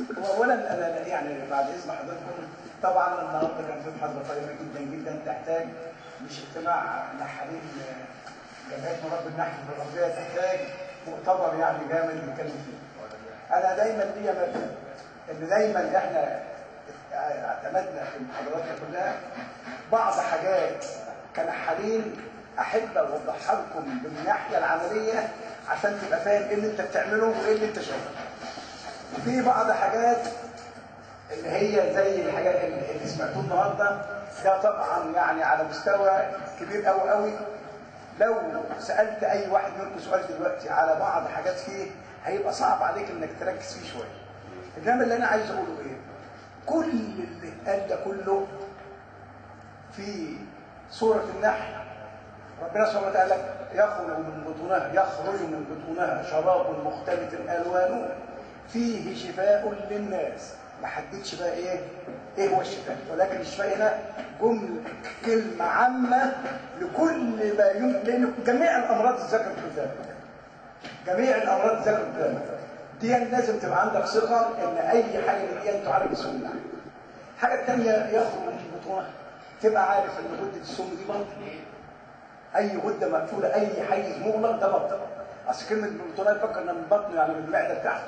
هو اولا انا يعني بعد اذن حضرتكم طبعا النهارده كان في محاضره قيمه جدا جدا تحتاج مش اجتماع نحالين جمعيه مربي النحل في الغربيه تحتاج مؤتمر يعني جامد نتكلم فيه. انا دايما ليا مبدا ان دايما احنا اعتمدنا في محاضراتنا كلها بعض حاجات كنحالين احب اوضحها لكم بالناحيه العمليه عشان تبقى فاهم ايه اللي انت بتعمله وايه اللي انت شايفه. وفي بعض حاجات اللي هي زي الحاجات اللي سمعتوه النهارده ده طبعا يعني على مستوى كبير قوي قوي لو سالت اي واحد منكم سؤال دلوقتي على بعض حاجات فيه هيبقى صعب عليك انك تركز فيه شويه انما اللي انا عايز اقوله ايه كل اللي اتقال ده كله في سوره النحل ربنا سبحانه وتعالى يخرج من بطونها يخرج من بطونها شراب مختلف الوانه فيه شفاء للناس ما حددش بقى ايه ايه هو الشفاء ولكن الشفاء هنا جمله كلمه عامه لكل ما يمكن لان جميع الامراض ذكرت قدامك جميع الامراض ذكرت قدامك دي لازم تبقى عندك ثقه ان اي حاجه من دي تعالج بسهوله الحاجه الثانيه يخرج من بطونها تبقى عارف ان غده السم دي بطن اي غده مقفوله اي حيز مغلق ده بطن اصل كلمه بطونها يفكر ان من بطنه يعني من المعده بتاعته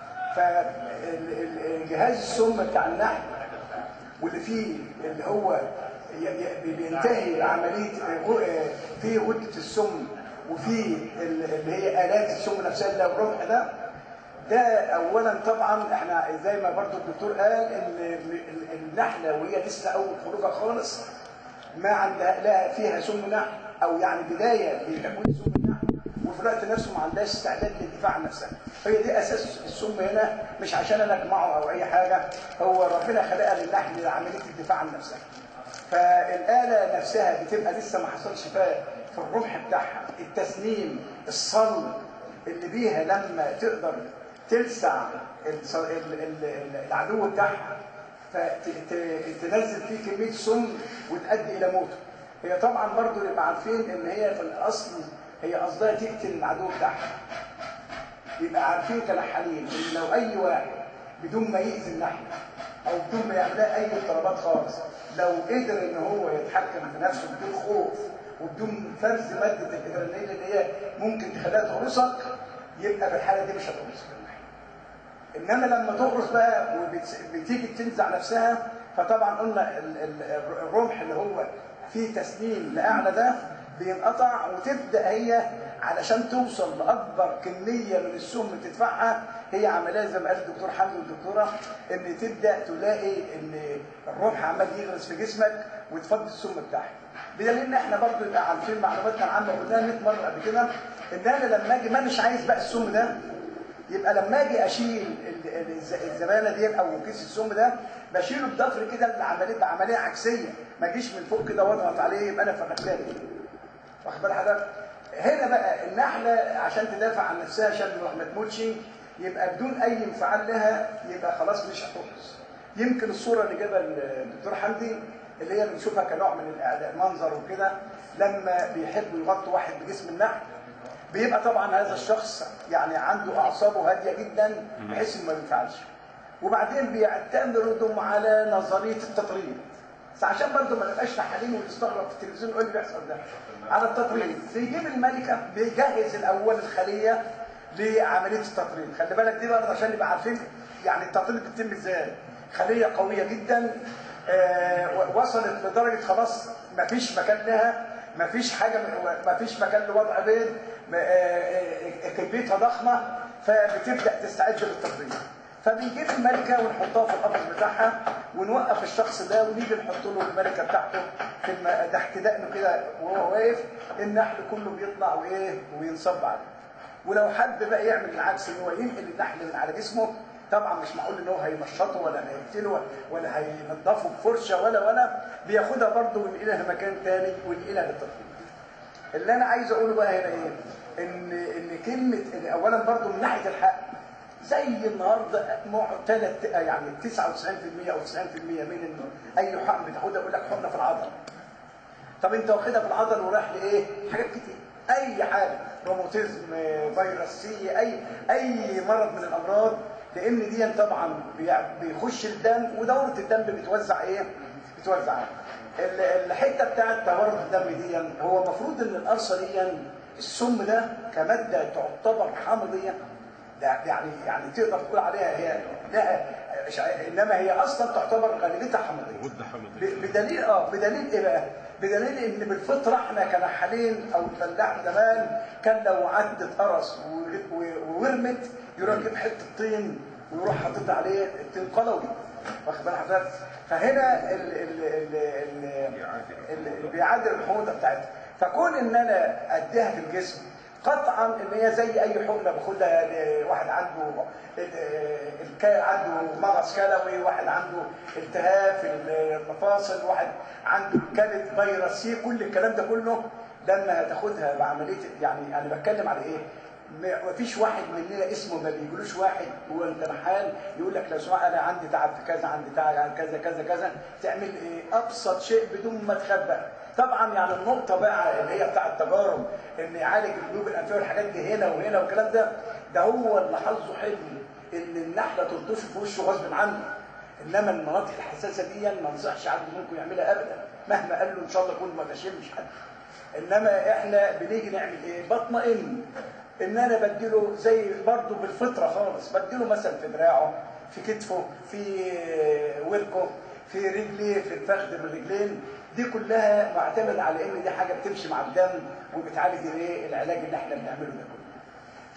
فالجهاز السم بتاع النحل واللي فيه اللي هو بينتهي عمليه في غده السم وفي اللي هي الات السم نفسها اللي الربع ده ده اولا طبعا احنا زي ما برضو الدكتور قال ان النحله وهي لسه اول خروجها خالص ما عندها لا فيها سم نحل او يعني بدايه لتكوين سم النحل وفي الوقت نفسه ما عندهاش استعداد للدفاع عن نفسها هي دي اساس السم هنا مش عشان انا اجمعه او اي حاجه هو ربنا خلقها للنحل لعمليه الدفاع عن نفسها فالاله نفسها بتبقى لسه ما حصلش فيها في الرمح بتاعها التسنيم الصلب اللي بيها لما تقدر تلسع العدو بتاعها فتنزل فيه كميه سم وتؤدي الى موته هي طبعا برضو نبقى عارفين ان هي في الاصل هي قصدها تقتل العدو بتاعها يبقى عارفين كنحالين ان لو اي واحد بدون ما يأذي النحله او بدون ما يعمل لها اي اضطرابات خالص لو قدر ان هو يتحكم في نفسه بدون خوف وبدون فرز ماده الادرينالين اللي هي ممكن تخليها تقرصك يبقى في الحاله دي مش هتقرصك انما لما تقرص بقى وبتيجي تنزع نفسها فطبعا قلنا الرمح اللي هو فيه تسليم لاعلى ده بينقطع وتبدا هي علشان توصل لاكبر كميه من السم تدفعها هي عمليه زي ما قال الدكتور حمدي والدكتوره ان تبدا تلاقي ان الرمح عمال يغرس في جسمك وتفضي السم بتاعها بدليل ان احنا برضه يبقى عارفين معلوماتنا العامه قلناها 100 مره قبل كده ان انا لما اجي ما مش عايز بقى السم ده يبقى لما اجي اشيل الزباله دي او كيس السم ده بشيله بضفر كده بعمليه بعمليه عكسيه ما اجيش من فوق كده واضغط عليه يبقى انا فرقتها واخد بال حضرتك هنا بقى النحله عشان تدافع عن نفسها عشان ما تموتش يبقى بدون اي انفعال لها يبقى خلاص مش هتقرص يمكن الصوره اللي جابها الدكتور حمدي اللي هي بنشوفها كنوع من الاعداء منظر وكده لما بيحبوا يغطوا واحد بجسم النحل بيبقى طبعا هذا الشخص يعني عنده اعصابه هاديه جدا بحيث انه ما ينفعلش وبعدين بيعتمدوا على نظريه التطريد بس عشان برضه ما نبقاش نحالين ونستغرب في التلفزيون ايه اللي بيحصل ده على التطريد بيجيب الملكه بيجهز الاول الخليه لعمليه التطريد خلي بالك دي برضه عشان نبقى عارفين يعني التطريد بيتم ازاي خليه قويه جدا آه وصلت لدرجه خلاص ما فيش مكان لها ما فيش حاجه ما فيش مكان لوضع بيض كميتها ضخمه فبتبدا تستعد للتطريد فبنجيب الملكه ونحطها في القفص بتاعها ونوقف الشخص ده ونيجي نحط له الملكه بتاعته في الم... تحت دقنه كده وهو واقف النحل كله بيطلع وايه وينصب عليه ولو حد بقى يعمل العكس ان هو ينقل النحل من على جسمه طبعا مش معقول ان هو هينشطه ولا هيقتله ولا هينضفه بفرشه ولا ولا بياخدها برضه وينقلها مكان تاني وينقلها للتطبيق اللي انا عايز اقوله بقى هنا ايه ان ان كلمه إن اولا برضه من ناحيه الحق زي النهارده معتدى يعني 99% او 90% من انه اي حقن بتاخدها يقول لك حقنه في العضل طب انت واخدها في العضل ورايح لايه حاجات كتير اي حاجه روماتيزم فيروس سي اي اي مرض من الامراض لان دي طبعا بيع- بيخش الدم ودوره الدم بتوزع ايه بتوزع ال- الحته بتاعت تورد الدم دي هو المفروض ان القرصه دي السم ده كماده تعتبر حامضيه ده يعني يعني تقدر تقول عليها هي لها انما هي اصلا تعتبر غالبيتها حامضيه غدة حمضية ب- بدليل اه بدليل ايه بقى؟ بدليل ان بالفطره احنا كنحالين او الفلاح زمان كان لو عدت قرص و- و- وورمت يروح يجيب حته طين ويروح حاطط عليه الطين قلوي واخد بال حضرتك؟ فهنا ال ال ال ال ال- بيعادل الحموضه بتاعتها فكون ان انا اديها في الجسم قطعا ان هي زي اي حقنه باخدها لواحد عنده ال- الك- عنده مغص كلوي واحد عنده التهاب في المفاصل واحد عنده كبد فيروس سي كل الكلام ده كله لما هتاخدها بعمليه يعني انا بتكلم على ايه ما فيش واحد مننا اسمه ما بيجيلوش واحد هو انت محال يقول لك لو سمحت انا عندي تعب في كذا عندي تعب كذا كذا كذا تعمل ايه ابسط شيء بدون ما تخبأ طبعا يعني النقطه بقى اللي هي بتاع التجارب ان يعالج الجيوب الانفيه والحاجات دي هنا وهنا والكلام ده ده هو اللي حظه حلو ان النحله تلطشه في وشه غصب عنه انما المناطق الحساسه دي ما انصحش حد منكم يعملها ابدا مهما قال له ان شاء الله يكون ما بشمش حد انما احنا بنيجي نعمل ايه بطمئن ان انا بديله زي برضه بالفطره خالص بديله مثلا في دراعه في كتفه في وركه في رجليه في الفخذ بالرجلين دي كلها معتمد على ان دي حاجه بتمشي مع الدم وبتعالج الايه العلاج اللي احنا بنعمله ده كله ف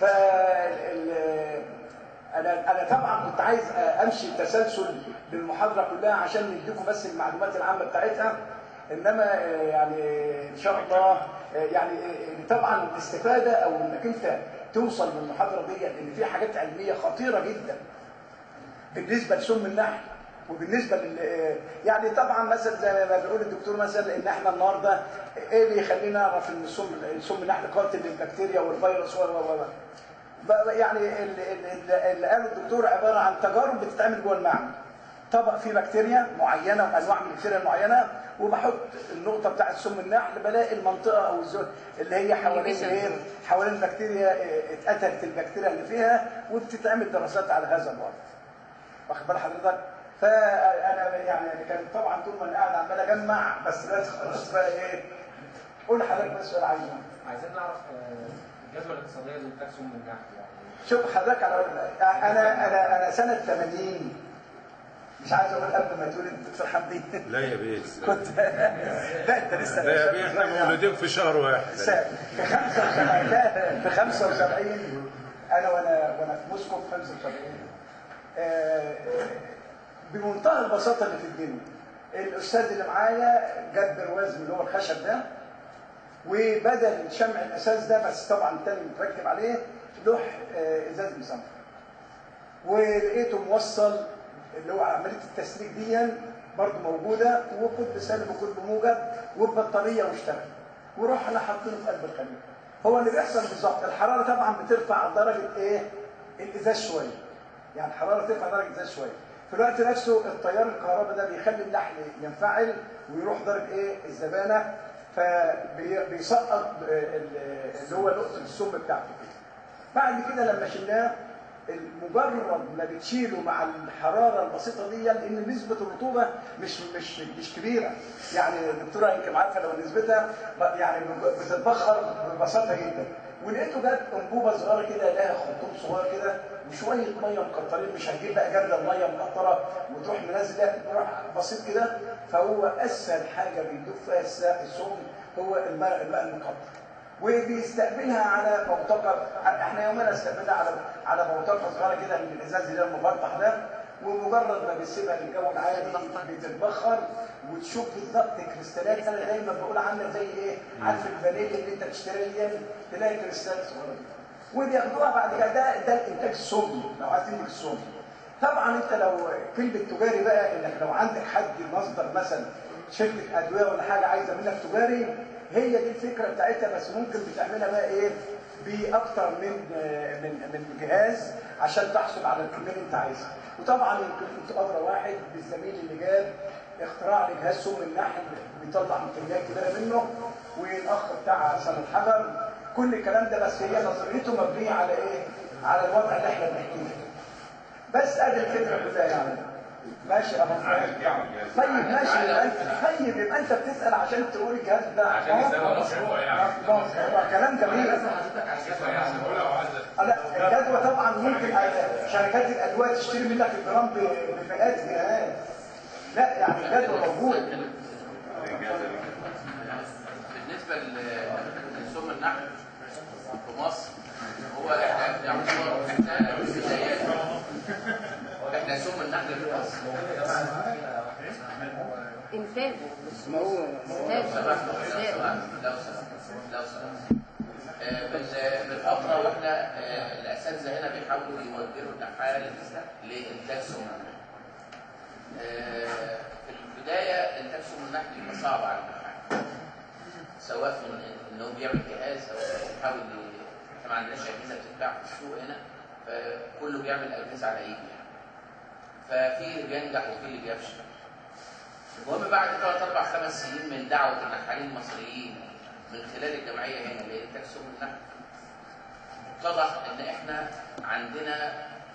انا انا طبعا كنت عايز امشي تسلسل بالمحاضره كلها عشان نديكم بس المعلومات العامه بتاعتها انما يعني ان شاء الله يعني طبعا الاستفاده او انك انت توصل من المحاضره دي ان في حاجات علميه خطيره جدا بالنسبه لسم النحل وبالنسبه لل يعني طبعا مثلا زي ما بيقول الدكتور مثلا ان احنا النهارده ايه اللي يخلينا نعرف ان السم السم النحل قاتل للبكتيريا والفيروس و و و بقى يعني ال- ال- اللي قاله الدكتور عباره عن تجارب بتتعمل جوه المعمل طبق فيه بكتيريا معينه وانواع من البكتيريا معينه وبحط النقطه بتاعت سم النحل بلاقي المنطقه او الزو... اللي هي حوالين ايه حوالين البكتيريا اه، اتقتلت البكتيريا اللي فيها وبتتعمل دراسات على هذا الوضع واخد بال حضرتك فانا يعني كان طبعا طول ما انا قاعد عمال اجمع بس دلوقتي خلاص بقى ايه قول حضرتك بس سؤال عايزه عايزين نعرف آه، الجدوى الاقتصاديه للانتاج سم النحل يعني شوف حضرتك انا انا انا انا سنه 80 مش عايز اقول قبل ما تولد الدكتور حمدي لا يا بيه كنت لا انت لسه لا يا بيه احنا مولودين في شهر واحد في 75 لا، في 75 انا وانا وانا في موسكو في 75 آه، بمنتهى البساطه اللي في الدنيا الاستاذ اللي معايا جاب برواز من اللي هو الخشب ده وبدل شمع الاساس ده بس طبعا التاني متركب عليه لوح آه، ازاز مسمر ولقيته موصل اللي هو عمليه التسليك دي برضه موجوده وقطب سالب وقطب موجب وببطاريه واشتغل ورحنا حاطينه في قلب الخليج هو اللي بيحصل بالظبط الحراره طبعا بترفع درجه ايه الازاز شويه يعني الحراره ترفع درجه الازاز شويه في الوقت نفسه التيار الكهرباء ده بيخلي النحل ينفعل ويروح درجه ايه الزبانه فبيسقط اللي هو نقطه السم بتاعته كده بعد كده لما شلناه مجرد ما بتشيله مع الحراره البسيطه دي لان نسبه الرطوبه مش مش مش كبيره يعني الدكتوره يمكن عارفه لو نسبتها يعني بتتبخر ببساطه جدا ولقيته جت انبوبه صغيره كده لها خرطوم صغير كده وشويه ميه مكترين مش هتجيب بقى جرده ميه مقطره وتروح منزل لا تروح بسيط كده فهو اسهل حاجه بيدوب فيها السم هو الماء الماء المقطر وبيستقبلها على بوتقه احنا يومنا استقبلها على على بوتقه صغيره كده من الازاز اللي هو المفتح ده ومجرد ما بتسيبها للجو العادي بتتبخر وتشوف بالظبط كريستالات انا دايما بقول عامله زي ايه عارف الفانيليا اللي انت بتشتريها دي تلاقي كريستالات صغيره وبياخدوها بعد كده ده ده الانتاج السمي لو عايز تنتج السمي طبعا انت لو كلمه تجاري بقى انك لو عندك حد مصدر مثلا شركه ادويه ولا حاجه عايزه منك تجاري هي دي الفكره بتاعتها بس ممكن بتعملها بقى ايه باكتر من من من جهاز عشان تحصل على الكميه اللي انت عايزها وطبعا يمكن انت ادرى واحد بالزميل اللي جاب اختراع لجهاز سم النحل بيطلع من كميات كبيره منه والاخ بتاع سنه الحجر كل الكلام ده بس هي نظريته مبنيه على ايه؟ على الوضع اللي احنا بنحكيه بس ادي الفكره كلها يعني ماشي يا ابو فهد طيب ماشي يبقى انت طيب يبقى انت بتسال عشان تقول الجهاز ده عشان يسألوا مشروع يعني. ما- ما- كلام جميل حضرتك على الجدول يعني لا الجدوى طبعا ممكن شركات الادويه تشتري منك الجرام ب- بمئات الجنيهات لا يعني الجدوى موجود بالنسبة لسم النحل في مصر هو احنا يعتبر احنا بدايات احنا سم النحل في مصر انتاج ما هو لو سمحت لو سمحت لو سمحت لو سمحت آه، من من فترة واحنا آه، الاساتذة هنا بيحاولوا يوجهوا النحال لانتاج سم النحل. آه، في البداية انتاج سم النحل بيبقى صعب على النحال. سواء من انه بيعمل جهاز او بيحاول ي- احنا ما عندناش اجهزه بتتباع في السوق هنا فكله بيعمل اجهزه على ايده يعني. ففي اللي بينجح وفي اللي بيفشل. المهم بعد ثلاث اربع خمس سنين من دعوه النحالين المصريين من خلال الجمعيه هنا لانتاج سم النحل اتضح ان احنا عندنا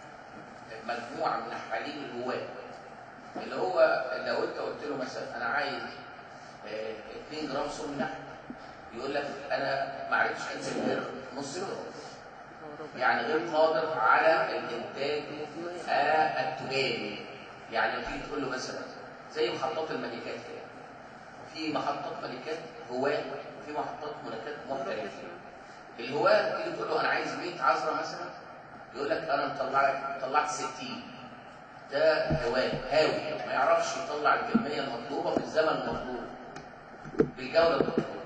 مجموعه من النحالين الهواه اللي هو لو انت قلت له مثلا انا عايز آه، 2 جرام سم نحل يقول لك انا ما عرفتش انزل غير نص جرام يعني غير قادر على الانتاج آه، التجاري يعني لما تيجي تقول له مثلا زي محطات الملكات كده في محطات ملكات هواة وفي محطات ملكات محترفين الهواة تيجي تقول له انا عايز 100 عذره مثلا يقول لك انا مطلع لك طلعت 60 ده هواه هاوي ما يعرفش يطلع الكميه المطلوبه في الزمن المطلوب بالجوده المطلوبه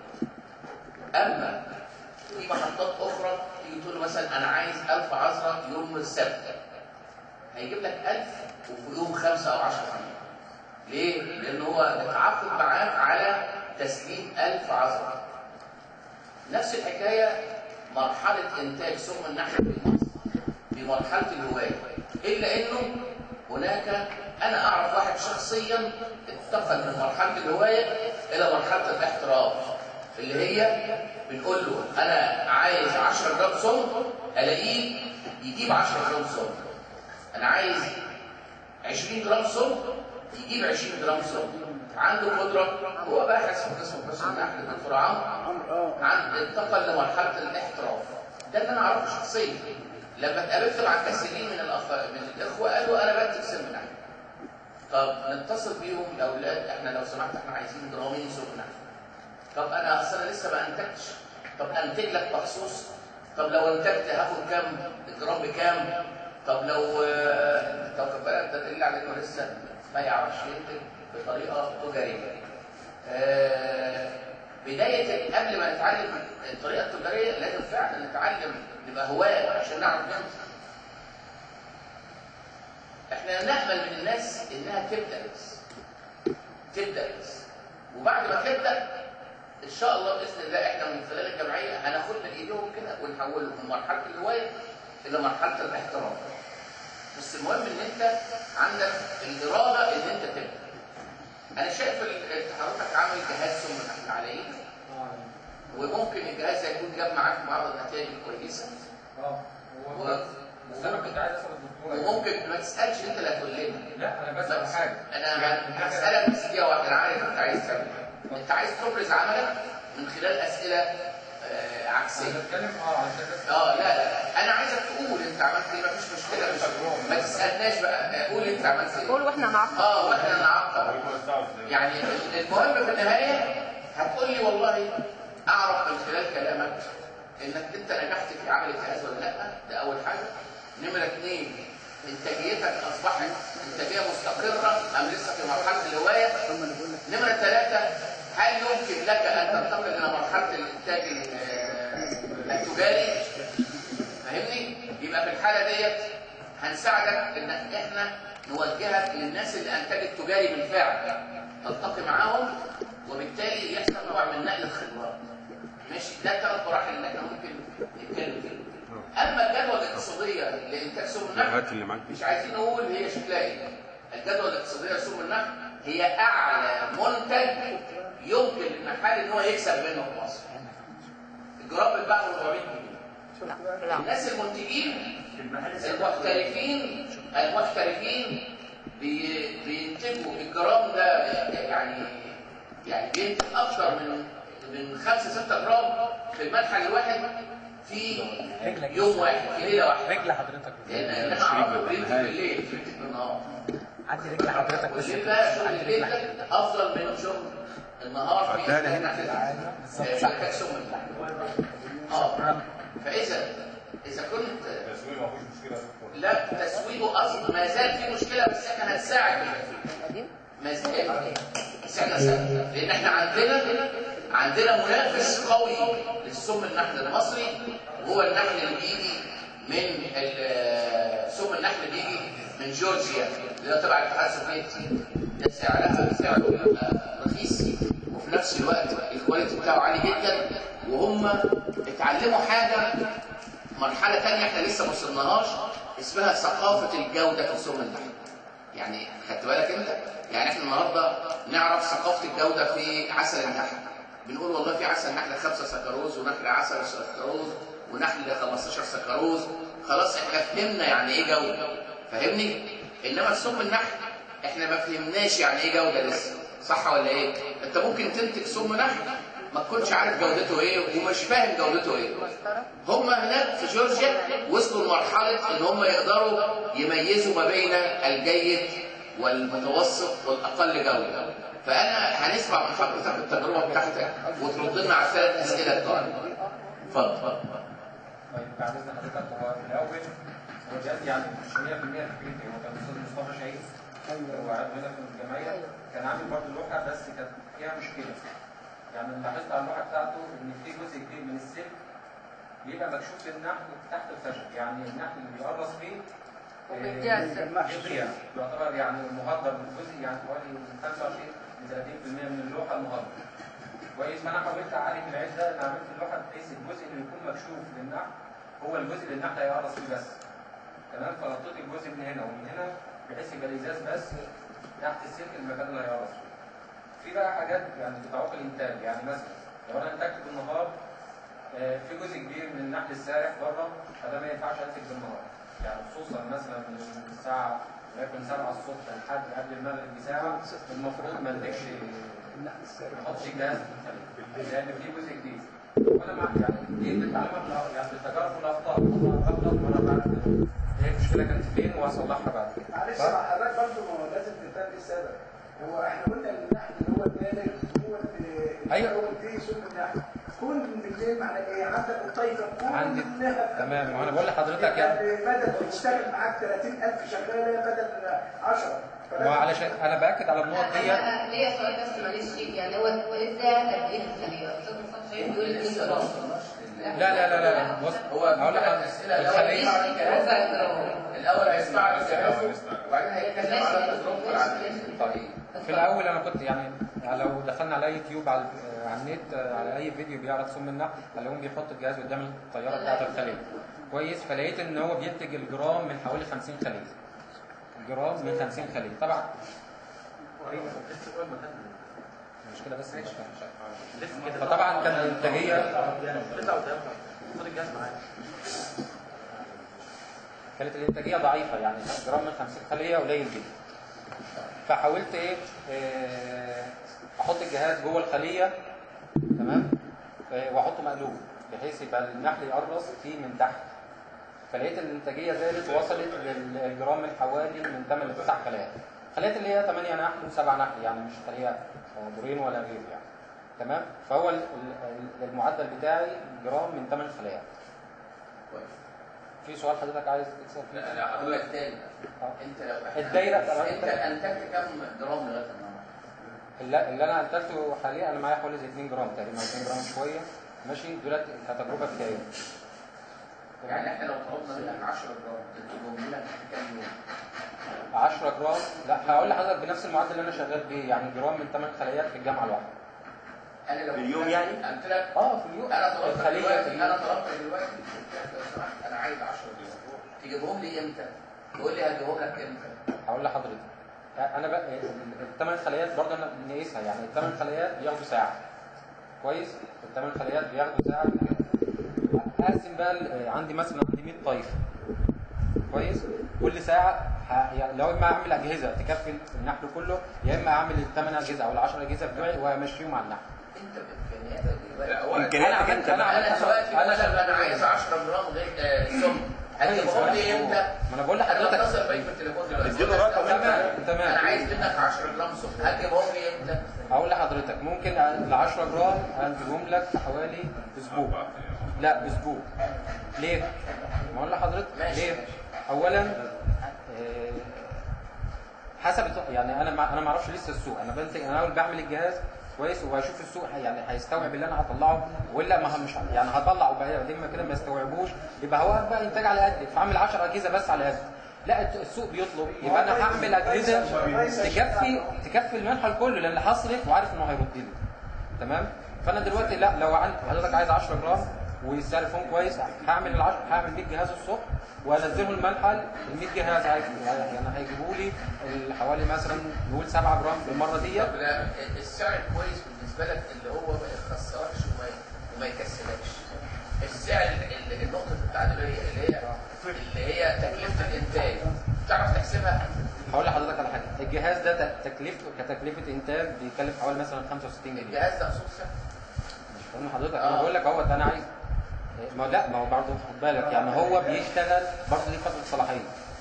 اما في محطات اخرى تيجي تقول له مثلا انا عايز 1000 عذره يوم السبت هيجيب لك 1000 وفي يوم 5 او 10 ايام ليه؟ لان هو اتعاقد معاك على تسليم 1000 عذره نفس الحكايه مرحله انتاج سم النحل في مصر في مرحله الهوايه الا انه هناك انا اعرف واحد شخصيا انتقل من مرحله الهوايه الى مرحله الاحتراف اللي هي بنقول له انا عايز 10 جرام سم الاقيه يجيب 10 جرام سم انا عايز 20 جرام سم يجيب 20 جرام سم عنده قدره هو باحث في قسم قسم النحل دكتور عمرو عن انتقل لمرحله الاحتراف ده اللي انا اعرفه شخصيا لما اتقابلت مع كثيرين من الأخ... من الاخوه قالوا انا بنتج سم نحل طب نتصل بيهم يا اولاد احنا لو سمحت احنا عايزين جرامين سم نحل طب انا اصل انا لسه ما انتجتش طب انتج لك مخصوص طب لو انتجت هاخد كام الجرام بكام طب لو آه، طب خد بالك ده دليل على انه لسه ما يعرفش ينتج بطريقه تجاريه آه، بدايه قبل ما نتعلم الطريقه التجاريه لازم فعلا نتعلم نبقى هواه عشان نعرف ننتج احنا نامل من الناس انها تبدا بس تبدا بس وبعد ما تبدا ان شاء الله باذن الله احنا من خلال الجمعيه هناخد من ايديهم كده ونحولهم من مرحله الهوايه الى مرحله الاحتراف بس المهم ان انت عندك الاراده ان انت تبدا انا شايف ال- انت حضرتك عامل جهاز سم نحل على ايدك وممكن الجهاز ده يكون جاب معاك بعض النتائج كويسه اه و- هو بس انا كنت عايز اسال الدكتور وممكن ما تسالش انت اللي هتقول لنا لا انا بسال حاجه انا هسالك بس دقيقه واحده انا عارف انت عايز تعمل إيه. انت عايز تبرز عملك من خلال اسئله آه، عكسيه انا بتكلم اه عشان بس اه لا لا انا عايزك تقول انت عملت ايه مفيش مشكله مش ما تسالناش بقى آه، قول انت عملت ايه قول واحنا نعرف اه واحنا نعقب يعني المهم في النهايه هتقول لي والله اعرف من خلال كلامك انك انت نجحت في عمل الجهاز ولا لا ده اول حاجه نمره اثنين انتاجيتك اصبحت انتاجيه مستقره ام لسه في مرحله الهوايه نمره ثلاثه هل يمكن لك ان تنتقل الى مرحله الانتاج ال- التجاري فاهمني يبقى في الحاله ديت هنساعدك ان احنا نوجهك للناس اللي انتجت تجاري بالفعل تلتقي معاهم وبالتالي يحصل نوع من نقل الخبرات ماشي ده الثلاث مراحل اللي احنا ممكن نتكلم فيها اما الجدوى الاقتصاديه لانتاج سم النحل الهات اللي معاك مش عايزين نقول هي شكلها ايه الجدوى الاقتصاديه لسوق النحل هي اعلى منتج يمكن للنحال ان هو يكسب منه في مصر الجراب بيتباع ب 400 جنيه لا لا الناس المنتجين المحترفين المحترفين بي- بينتجوا الجرام ده يعني يعني بينتج اكثر من من 5 6 جرام في المدخل الواحد في يوم واحد في ليله واحده رجل حضرتك لان اللي انا اعرفه بينتج بالليل بينتج بالنهار عدي رجل حضرتك بس والليل بقى شغل الليل ده افضل من شغل النهار في هتلاقي هنا. بالظبط شركات شغل اه فاذا اذا كنت التسويق ما فيهوش مشكله يا دكتور لا تسويقه اصلا ما زال في مشكله بس احنا هنساعد في التسويق. ما زال بس احنا هنساعد. لان احنا عندنا عندنا منافس قوي للسم النحل المصري وهو النحل اللي بيجي من ال- سم النحل اللي بيجي من جورجيا اللي هو تبع الاتحاد السوفيتي ده سعرها سعره بيبقى رخيص وفي نفس الوقت الكواليتي بتاعه عالي جدا وهم اتعلموا حاجه مرحلة تانية احنا لسه ما وصلناهاش اسمها ثقافة الجودة في سم النحل. يعني خدت بالك انت؟ يعني احنا النهارده نعرف ثقافة الجودة في عسل النحل. بنقول والله في عسل نحل 5 سكروز ونحل عسل سكروز ونحل 15 سكروز خلاص احنا فهمنا يعني ايه جودة. فاهمني؟ انما السم النحل احنا ما فهمناش يعني ايه جودة لسه. صح ولا ايه؟ انت ممكن تنتج سم نحل ما تكونش عارف جودته ايه ومش فاهم جودته ايه. هم هناك في جورجيا وصلوا لمرحلة ان هم يقدروا يميزوا ما بين الجيد والمتوسط والاقل جودة فانا هنسمع من حضرتك التجربة بتاعتك وترد لنا على الثلاث اسئلة بتوعنا اتفضل طيب بعد اذن حضرتك هو في الاول هو جهاز يعني مش 100% فكرتي هو كان الاستاذ مصطفى شهيد هو عارف هنا في الجمعيه كان عامل برضه لوحه بس كانت فيها مشكله يعني اللي لاحظت على اللوحه بتاعته ان في جزء كبير من السلك بيبقى مكشوف للنحل تحت الخشب يعني النحل اللي بيقرص فيه وبيضيع آه، السلك. بيضيع يعتبر يعني مهدر من جزء يعني حوالي من 25 ل 30% من اللوحه المهدر كويس فانا حاولت اعالج العيب ده انا عملت اللوحه بحيث الجزء اللي يكون مكشوف للنحل هو الجزء اللي النحل هيقرص فيه بس تمام فغطيت الجزء من هنا ومن هنا بحيث يبقى الازاز بس تحت السلك المكان اللي هيقرص فيه في بقى حاجات يعني بتعوق الانتاج يعني مثلا لو انا انتجت بالنهار آه، في جزء كبير من النحل السارح بره فده ما ينفعش انتج بالنهار يعني خصوصا مثلا من الساعه وليكن 7 الصبح لحد قبل المغرب بساعه المفروض ما انتجش ما احطش الجهاز في الخليج لان في جزء كبير وانا مع يعني دي بتتعلم يعني بالتجارب والاخطاء غلط وانا بعرف هي المشكله كانت فين واصلحها بعد كده معلش مع حضرتك برضه ما هو لازم تفهم ايه السبب هو احنا قلنا ان النحل اللي هو الثالث هو اللي أيوة. هو فيه سم النحل كون بالليل معناه ايه عندك الطايفه كلها عندي تمام وانا بقول لحضرتك يعني يعني بدل تشتغل معاك 30000 شغاله بدل 10 ما هو علشان انا باكد على النقط ديت انا ليا سؤال بس معلش يعني هو ادى قد ايه في الخليه؟ الاستاذ مصطفى شايف بيقول 2 جرام لا لا لا لا بص هو هقول لك الأسئلة الأول الخليه ربع جرام الاول هيسمع الجواب وبعدين هيتكلم على تجربته العملية طيب في الاول انا كنت يعني لو دخلنا على يوتيوب على على النت على اي فيديو بيعرض سم النحل هلاقيهم بيحط الجهاز قدام الطياره بتاعت الخليه كويس فلقيت ان هو بينتج الجرام من حوالي 50 خليه الجرام من 50 خليه طبعا المشكله بس مش فطبعا كان الانتاجيه كانت الانتاجيه ضعيفه يعني جرام من 50 خليه قليل جدا فحاولت ايه آه، احط الجهاز جوه الخليه تمام آه، واحطه مقلوب بحيث يبقى النحل يقرص فيه من تحت فلقيت الانتاجيه زادت وصلت للجرام من حوالي من 8 ل 9 خلايا خليت اللي هي 8 نحل و7 نحل يعني مش خليه آه، دورين ولا غيره يعني تمام فهو ال- ال- المعدل بتاعي جرام من 8 خلايا في سؤال حضرتك عايز تسال فيه لا لا حضرتك تاني آه. انت لو الدايرة- انت انتجت كم جرام لغايه النهارده؟ اللي اللي انا انتجته حاليا انا معايا حوالي زي 2 جرام تقريبا 2 جرام شويه ماشي دولت كتجربه بدائيه يعني احنا لو طلبنا منك 10 جرام تنتجهم لنا في كام يوم؟ 10 جرام لا هقول لحضرتك بنفس المعدل اللي انا شغال بيه يعني جرام من 8 خليات في الجامعه الواحده انا لو باليوم يعني؟ قلت لك اه في اليوم انا طلبت الخليه في دلوقتي اليوم. انا طلبت دلوقتي قلت لك لو سمحت انا عايز 10 جرام تجيبهم لي امتى؟ تقول لي هجيبهم لك امتى؟ هقول لحضرتك انا بقى الثمان خليات برضه انا بنقيسها يعني الثمان خليات بياخدوا ساعه كويس الثمان خليات بياخدوا ساعه اقسم بقى ال- عندي مثلا عندي 100 طايفه كويس كل ساعه ه... يعني لو اما اعمل اجهزه تكفي النحل كله يا اما اعمل الثمان اجهزه او العشر اجهزه بتوعي وامشيهم على النحل انت بامكانياتك دلوقتي انا امكانياتك عملت انت انا بقى. عملت انا دلوقتي انا مثلا انا عايز 10 جرام غير آه، سم هتجيبهم لي امتى؟ ما انا بقول انا لحضرتك بتصل بيك في التليفون دلوقتي اديله رقم تمام انا تمام عايز منك 10 جرام سم هتجيبهم لي امتى؟ هقول لحضرتك ممكن ال 10 جرام هنجيبهم لك في حوالي اسبوع لا اسبوع ليه؟ ما اقول لحضرتك ماشي. ليه؟ اولا آه، حسب الت- يعني انا ما انا ما اعرفش لسه السوق انا بنتج انا اول بعمل الجهاز كويس وبشوف السوق ه- يعني هيستوعب اللي انا هطلعه ولا ما ه- مش ه- يعني هطلع وبعدين ما كده ما يستوعبوش يبقى هو بقى انتاج على قد فاعمل 10 اجهزه بس على قد لا الت- السوق بيطلب يبقى انا هعمل اجهزه تكفي تكفي المنحل كله لان هصرف وعارف انه هيرد لي تمام فانا دلوقتي لا لو عندي حضرتك عايز 10 جرام والسعر فيهم كويس هعمل ال 10 هعمل 100 جهاز الصبح وانزلهم المنحل ال 100 جهاز هي- يعني هيجيبوا لي ال- حوالي مثلا نقول 7 جرام في المره ديت طب لا السعر كويس بالنسبه لك اللي هو ما يخسركش وما وما يكسبكش السعر اللي النقطه التعادليه اللي هي اللي هي تكلفه الانتاج تعرف تحسبها هقول لحضرتك على حاجه الجهاز ده ت- تكلفته كتكلفه انتاج بيكلف حوالي مثلا 65 جنيه الجهاز ده اصول سعر مش فاهم حضرتك آه. انا بقول لك اهوت انا عايز ما هو لا ما هو برضه خد بالك يعني هو بيشتغل برضه ليه فتره صلاحيه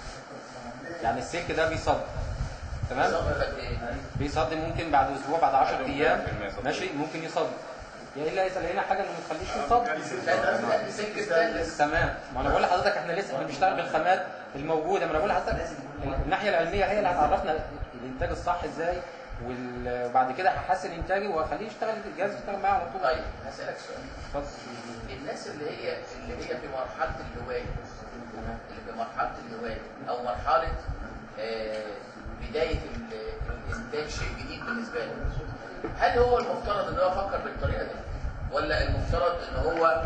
يعني السلك ده بيصد تمام بالظبط قد ايه؟ بيصد ممكن بعد اسبوع بعد 10 ايام ماشي ممكن يصد يا الا اذا لقينا حاجه انه ما تخليش يصد لا ده ده سلك ستانلس تمام ما انا بقول لحضرتك احنا لسه احنا بنشتغل بالخامات الموجوده ما انا بقول لحضرتك الناحيه العلميه هي اللي هتعرفنا الانتاج الصح ازاي وال- وبعد كده هحسن انتاجي واخليه يشتغل الجهاز يشتغل معايا على طول طيب هسألك سؤال اتفضل. الناس اللي هي اللي هي في مرحلة الهواية اللي في مرحلة الهواية أو مرحلة آه، بداية ال- الإنتاج شيء جديد بالنسبة له هل هو المفترض إن هو يفكر بالطريقة دي؟ ولا المفترض إن هو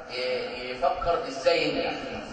ي- يفكر إزاي ينجح؟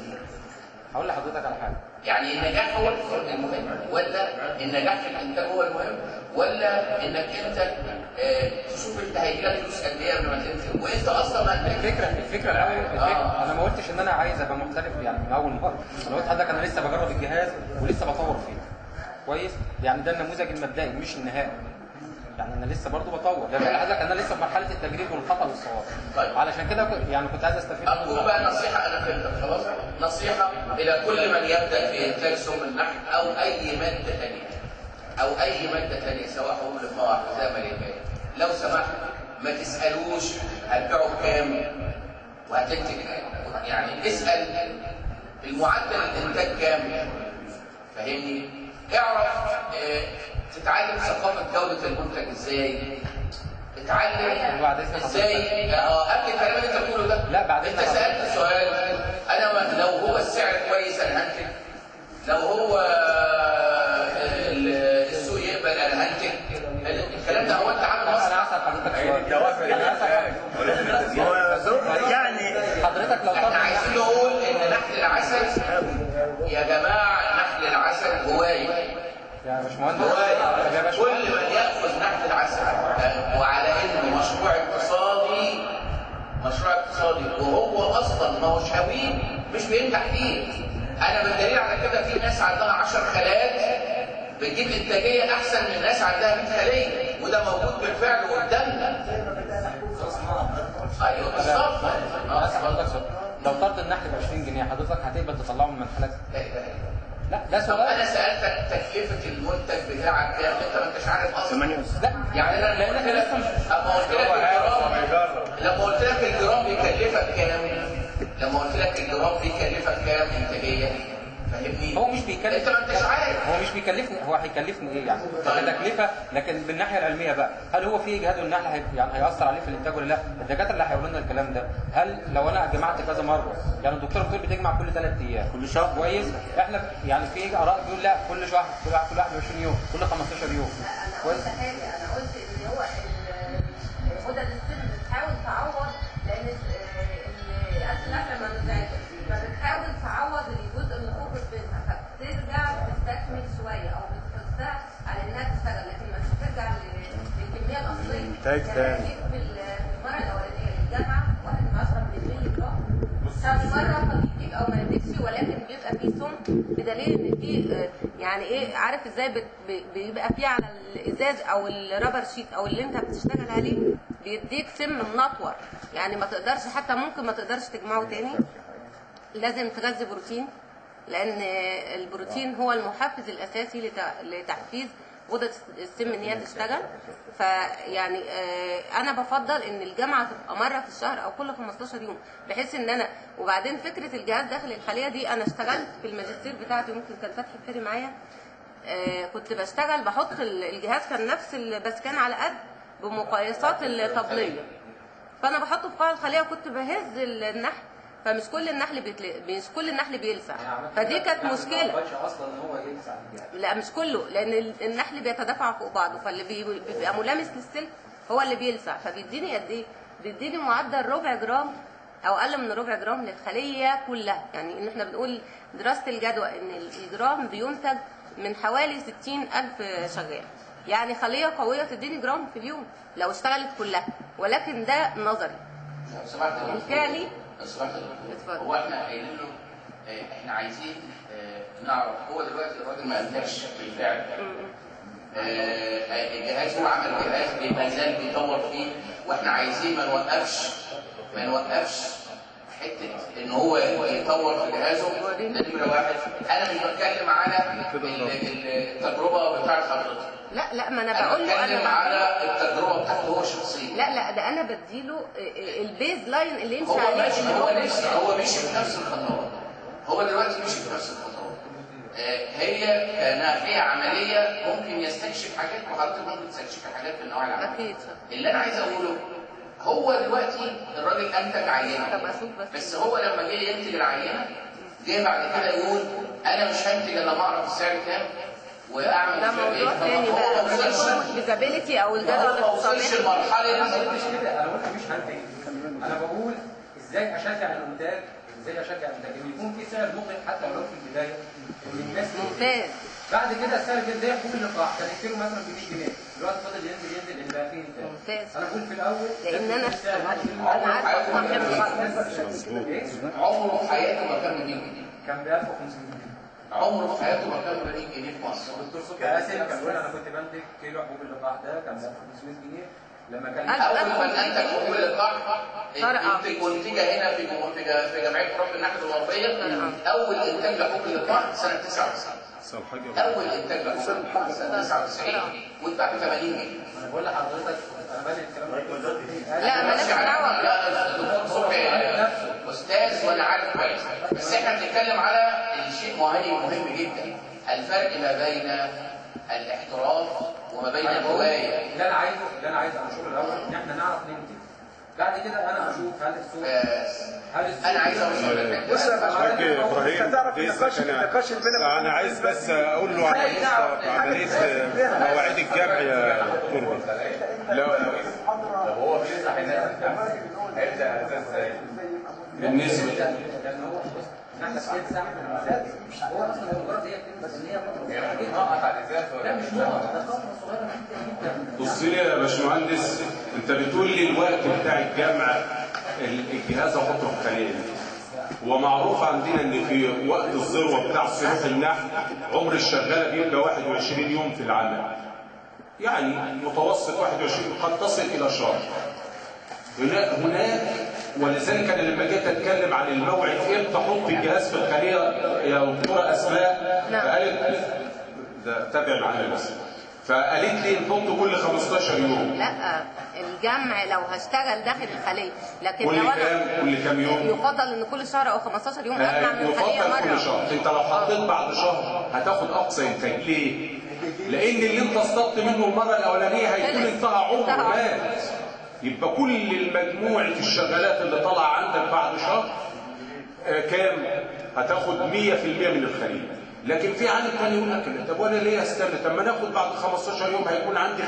هقول لحضرتك على حاجه يعني النجاح هو المهم ولا النجاح في الانتاج هو المهم ولا انك انت آه، تشوف انت هيجيلك فلوس قد ايه قبل ما تنزل وانت اصلا ما الفكره الفكره الاول الفكره آه. انا ما قلتش ان انا عايز ابقى محترف يعني من اول مره انا قلت لحضرتك انا لسه بجرب الجهاز ولسه بطور فيه كويس يعني ده النموذج المبدئي مش النهائي يعني انا لسه برضو بطور لان بقول لحضرتك انا لسه في مرحله التجريب والخطا والصواب طيب. علشان كده كنت- يعني كنت عايز استفيد أقول بقى نصيحة أنا فهمتك خلاص نصيحة إلى كل من يبدأ في إنتاج سم النحل أو أي مادة ثانية أو أي مادة ثانية سواء حبوب للفواحش زي ما ليه لو سمحت ما تسألوش هتبيعه بكام وهتنتج يعني اسأل المعدل الإنتاج كام فاهمني؟ اعرف آه، تتعلم ثقافة جودة المنتج إزاي اتعلم وبعد إذن ازاي اه قبل الكلام اللي انت بتقوله ده لا، بعد إذن انت سالت سؤال انا ما- لو هو السعر كويس انا هنتج لو هو آه، ال- السوق يقبل انا هنتج الكلام ده هو انت عامل انا مصنع هسال حضرتك هي سؤال الدوافع انا هسال ما هو زو- يعني حضرتك لو احنا طلع عايزين نقول ان نحل العسل يا جماعه نحل العسل هوايه يا باشمهندس هوايه طب يا كل باشمهندس من ياخذ نحل العسل آه، وعلى انه مشروع اقتصادي مشروع اقتصادي وهو اصلا ما هوش هويه مش بينجح فيه انا بالدليل على كده في ناس عندها 10 خلايات بتجيب انتاجيه احسن من ناس عندها 100 خليه وده موجود بالفعل قدامنا ايوه بالظبط آه، هسال حضرتك سؤال لو طرد النحل ب 20 جنيه حضرتك هتقبل تطلعه من منحلك لا إله إلا الله. لا ده طب سؤال انا سالتك تكلفه المنتج بتاعك كام انت ما انتش عارف اصلا 8 لا يعني انا لانك لما قلت لسه لك مش اما قلت لك الجرام لما قلت لك الجرام بيكلفك كام لما قلت لك الجرام بيكلفك كام انتاجيه فاهمني هو مش بيكلف انت ما انتش عارف هو مش بيكلفني هو هيكلفني ايه يعني كتكلفه لكن بالناحيه العلميه بقى هل هو في اجهاد والنحل هي يعني هياثر عليه في الانتاج ولا لا الدكاتره اللي هيقولوا لنا الكلام ده هل لو انا جمعت كذا مره يعني الدكتور بتقول بتجمع كل ثلاث ايام كل شهر كويس احنا يعني في اراء بيقول لا كل شهر كل واحد كل 21 يوم كل 15 يوم انا كويس قلت حاجه انا قلت ان هو ال- مدد السن بتحاول تعوض لان الاكل احنا ما بنزعجش فبتحاول تعوض الجزء اللي فوق بينها فبترجع تستكمل شويه او بتحسها على انها تشتغل لكن مش بترجع لل- للكميه الاصليه إنتاج يعني تاني. جيت في ال- في المره الاولانيه للجامعه واحد من 10 من الملي جرام شهر مره فبيديك او ما يديكش ولكن بيبقى فيه سم بدليل ان في آه، يعني ايه عارف ازاي بت- بي- بيبقى فيه على الازاز او الرابر شيت او اللي انت بتشتغل عليه بيديك سم منطور يعني ما تقدرش حتى ممكن ما تقدرش تجمعه تاني لازم تغذي بروتين لان البروتين هو المحفز الاساسي لت- لتحفيز غدة السم ان هي تشتغل فيعني آه، انا بفضل ان الجامعه تبقى مره في الشهر او كل 15 يوم بحيث ان انا وبعدين فكره الجهاز داخل الخليه دي انا اشتغلت في الماجستير بتاعتي ممكن كان فتحي الفري معايا آه، كنت بشتغل بحط ال- الجهاز كان نفس ال- بس كان على قد بمقايسات الطبليه فانا بحطه في قاع الخليه وكنت بهز النحل فمش كل النحل بيتل... مش كل النحل بيلسع فدي كانت مشكله ما اصلا ان هو يلسع الجهاز لا مش كله لان ال- النحل بيتدافع فوق بعضه فاللي بي- بيبقى ملامس للسلك هو اللي بيلسع فبيديني قد ايه بيديني معدل ربع جرام او اقل من ربع جرام للخليه كلها يعني ان احنا بنقول دراسه الجدوى ان ال- الجرام بينتج من حوالي 60 الف شغال يعني خليه قويه تديني جرام في اليوم لو اشتغلت كلها ولكن ده نظري لو سمحت يا دكتور. الفعلي لو سمحت يا دكتور. اتفضل. هو احنا قايلين له آه، احنا عايزين آه، نعرف هو دلوقتي الراجل ما انتجش بالفعل آه، الجهاز هو عمل جهاز ما زال بيطور فيه واحنا عايزين ما نوقفش ما نوقفش حته ان هو يطور في جهازه ده نمره واحد انا مش بتكلم على ال- ال- التجربه بتاعت حضرتك لا لا ما انا انا بقول له بتكلم انا على التجربه بتاعته هو شخصيا لا لا ده انا بديله البيز لاين اللي يمشي هو عليه ماشي اللي هو نفسه هو ماشي في نفس الخطوات هو دلوقتي ماشي في نفس الخطوات آه، هي كناحيه عمليه ممكن يستكشف حاجات وحضرتك ممكن تستكشف حاجات في النواحي العمليه اكيد اللي انا عايز اقوله هو دلوقتي الراجل انتج عينه طب اشوف بس بس هو لما جه ينتج العينه جه بعد كده يقول انا مش هنتج الا ما اعرف السعر كام واعمل ده مش عارف موضوع إيه. تاني طب بقى هو ما وصلش الفيزابيلتي او الجدول هو ما وصلش الاقتصادي لمرحله انا ما قلتش كده انا قلت مش هنتج انا بقول ازاي اشجع الانتاج ازاي اشجع الانتاج ان يكون في سعر مغري حتى ولو في البدايه ان الناس ممتاز بعد كده السعر ده زي حقوق اللقاح كان الكيلو مثلا ب 100 جنيه دلوقتي فاضل ينزل ينزل لان بقى فيه انتاج ممتاز انا بقول في الاول لان انا السعر انا عارفه صاحب الغلط ايه عمره في حياته ما كان ب 100 جنيه كان ب 1500 جنيه عمره في حياته ما كان ب 100 جنيه في مصر الدكتور صبحي قاسم كان بيقول انا كنت بنتج كيلو حبوب اللقاح ده كان ب 1500 جنيه لما كان ألف. اول ما انتج حقوق اللقاح فرقة. انتج منتجه هنا في جم- في ج- في جمعيه رب النحل الغربيه فرقة. اول انتاج لحقوق اللقاح سنه 99 اول انتاج لحقوق اللقاح سنه 99 واتباع ب 80 جنيه انا بقول لحضرتك انا بادئ الكلام ده لا مالكش دعوه لا الدكتور صبحي استاذ وانا عارف كويس بس احنا بنتكلم على الشيء مهم مهم جدا الفرق ما بين الاحتراف وما بين انا بقول الهوايه اللي انا عايزه اللي انا عايزه انشره الاول ان احنا نعرف ننتج بعد كده انا اشوف هل السوق بس هل السوق انا عايز اوصل للحته بص يا حاج باشا ابراهيم انت تعرف دي النقاش سكنة. النقاش اللي بيننا انا عايز بس اقول له على نقطه في عمليه مواعيد الجمع يا دكتور لو هو بينصح الناس الجامعة هيبدأ أساس ازاي؟ بالنسبه لان هو بص احنا في كده ساعه هو اصلا مجرد هي بتلبس ان هي فتره صغيره نقط جدا على الإزاز لا ولا مش نقط ده فتره صغيره جدا جدا بص لي يا باشمهندس انت بتقول لي الوقت بتاع الجمع ال- الجهاز احطه في خليه ومعروف عندنا ان في وقت الذروه بتاع صروح النحل عمر الشغاله بيبقى 21 يوم في العمل يعني متوسط 21 قد تصل الى شهر هناك هناك ولذلك انا لما جيت اتكلم عن الموعد امتى احط الجهاز في الخليه يا دكتوره اسماء نعم. فقالت ده تابع معانا بس فقالت لي نحط كل 15 يوم لا الجمع لو هشتغل داخل الخليه لكن كل لو كام انا كل كام يوم يفضل ان كل شهر او 15 يوم آه، اجمع من الخليه يفضل مره كل شهر انت لو حطيت بعد شهر هتاخد اقصى انتاج ليه لان اللي انت اصطدت منه المره الاولانيه هيكون خلص. انتهى عمره انتهى. مات يبقى كل المجموعة الشغالات اللي طالعه عندك بعد شهر آه، كام هتاخد 100% من الخليل لكن في عالم تاني يقول لك لا، طب وانا ليه استنى طب ما ناخد بعد 15 يوم هيكون عندي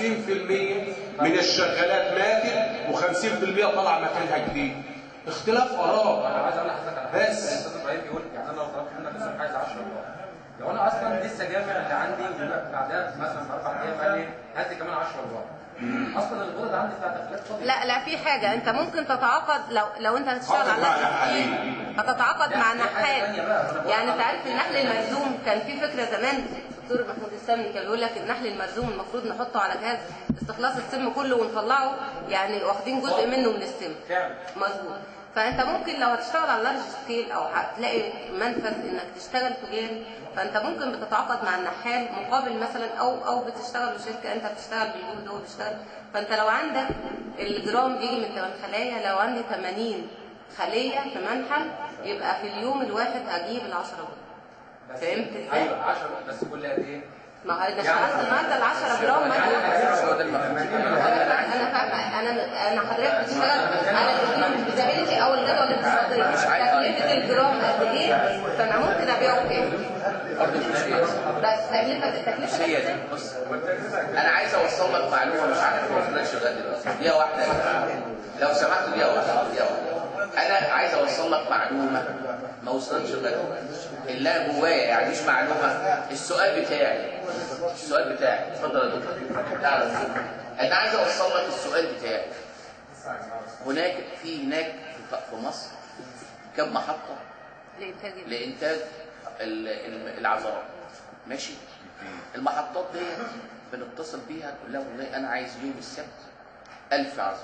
50% من الشغالات ماتت و50% طالعه مكانها جديد اختلاف اراء انا عايز اقول لحضرتك على حاجه بس. الاستاذ ابراهيم بيقول يعني انا لو طلبت منك الصبح عايز 10 دولار لو انا اصلا لسه جامع اللي عندي بعدها مثلا باربع ايام قال لي هات لي كمان 10 دولار اصلا الغرض عندي بتاعت تخليات فاضيه لا لا في حاجه انت ممكن تتعاقد لو لو انت هتشتغل حاطط على معنا نفس حاليا التيم هتتعاقد مع نحال يعني انت عارف النحل الملزوم كان في فكره زمان الدكتور محمود السامي كان بيقول لك النحل الملزوم المفروض نحطه على جهاز استخلاص السم كله ونطلعه يعني واخدين جزء منه من السم مظبوط فانت ممكن لو هتشتغل على لارج سكيل او هتلاقي منفذ انك تشتغل تجاري فانت ممكن بتتعاقد مع النحال مقابل مثلا او او بتشتغل بشركه انت بتشتغل بالجهد وهو بيشتغل فانت لو عندك الجرام بيجي من 8 خلايا لو عندي 80 خليه في منحل يبقى في اليوم الواحد هجيب ال 10 جرام بس- فهمت ازاي؟ ايوه 10 بس كل قد ايه؟ ما هو انا اشتغلت النهارده ال 10 جرام مثلا هو ده المفهوم انا فاهمه انا انا حضرتك بتشتغل على الفيزابيلتي او الجدول الاقتصادي مش عارف. تكلفه الجرام قد ايه فانا ممكن ابيعه بكام برضه مش هي بس تكلفه مش التكلفه هي دي بص انا عايز اوصل لك معلومه مش عارف ما وصلتش لغايه دلوقتي دقيقه واحده لو سمحت دقيقه واحده دقيقه واحده انا عايز اوصل لك معلومه ما وصلتش لغايه دلوقتي اللي انا جوايا يعني مش معلومه السؤال بتاعي السؤال بتاعي اتفضل يا دكتور تعالى يا دكتور. انا عايز اوصل لك السؤال بتاعي هناك في هناك في في مصر كم محطه لانتاج ال- لانتاج ال- ال- العذراء ماشي المحطات دي بنتصل بيها نقول لها والله انا عايز يوم السبت 1000 عذراء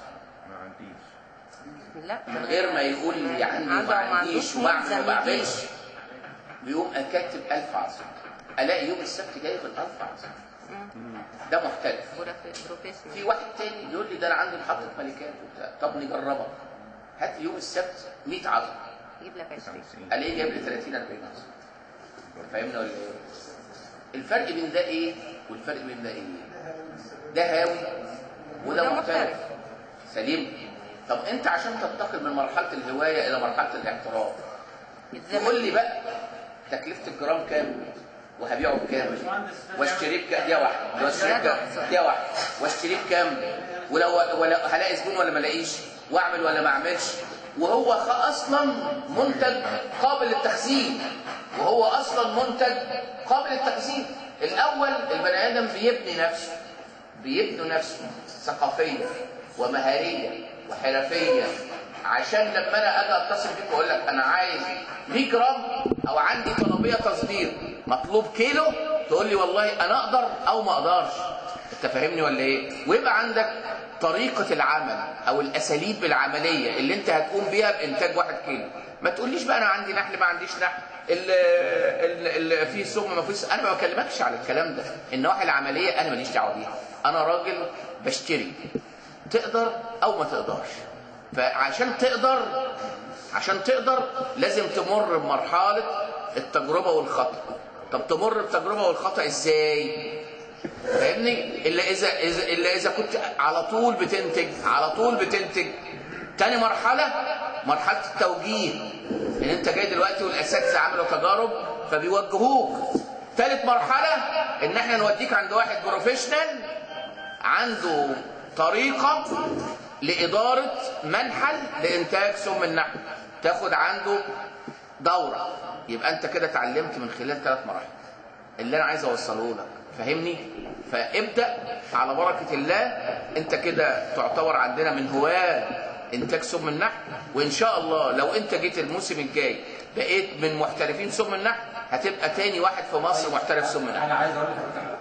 لا من غير ما يقول لي عندي عنده وما أو ما عنديش عندوش وبعمل ملزم وما بعملش يجيب. بيقوم اكتب 1000 عذراء الاقي يوم السبت جاي بال 1000 عذراء ده محترف في بروفيشنال واحد تاني يقول لي ده انا عندي محطه ملكات وبتاع طب نجربها هات لي يوم السبت 100 عذراء يجيب لك 20 الاقيه جايب لي 30 40 عذراء فاهمني ولا ايه؟ الفرق بين ده ايه والفرق بين ده ايه؟ ده هاوي وده وده محترف محترف. سليم طب انت عشان تنتقل من مرحله الهوايه الى مرحله الاحتراف تقول لي بقى تكلفه الجرام كام وهبيعه بكام واشتريه بكام دي واحده واشتريه بكام دي واحده واشتريه بكام ولو ولا هلاقي زبون ولا ما الاقيش واعمل ولا ما اعملش وهو خ- اصلا منتج قابل للتخزين وهو اصلا منتج قابل للتخزين الاول البني ادم بيبني نفسه بيبنوا نفسه ثقافيا ومهاريا وحرفيا عشان لما انا اجي اتصل بيك واقول لك انا عايز 100 جرام او عندي طلبيه تصدير مطلوب كيلو تقول لي والله انا اقدر او ما اقدرش انت فاهمني ولا ايه ويبقى عندك طريقه العمل او الاساليب العمليه اللي انت هتقوم بيها بانتاج واحد كيلو ما تقوليش بقى انا عندي نحل ما عنديش نحل اللي, اللي فيه سم ما فيش انا ما بكلمكش على الكلام ده النواحي العمليه انا ماليش دعوه بيها انا راجل بشتري تقدر او ما تقدرش فعشان تقدر عشان تقدر لازم تمر بمرحله التجربه والخطا طب تمر بالتجربه والخطا ازاي فاهمني الا اذا اذا الا اذا كنت على طول بتنتج على طول بتنتج تاني مرحله مرحله التوجيه ان انت جاي دلوقتي والاساتذه عملوا تجارب فبيوجهوك ثالث مرحله ان احنا نوديك عند واحد بروفيشنال عنده طريقه لاداره منحل لانتاج سم النحل تاخد عنده دوره يبقى انت كده اتعلمت من خلال ثلاث مراحل اللي انا عايز اوصله لك فاهمني فابدا على بركه الله انت كده تعتبر عندنا من هواه انتاج سم النحل وان شاء الله لو انت جيت الموسم الجاي بقيت من محترفين سم النحل هتبقى تاني واحد في مصر محترف سم النحل انا عايز اقول لحضرتك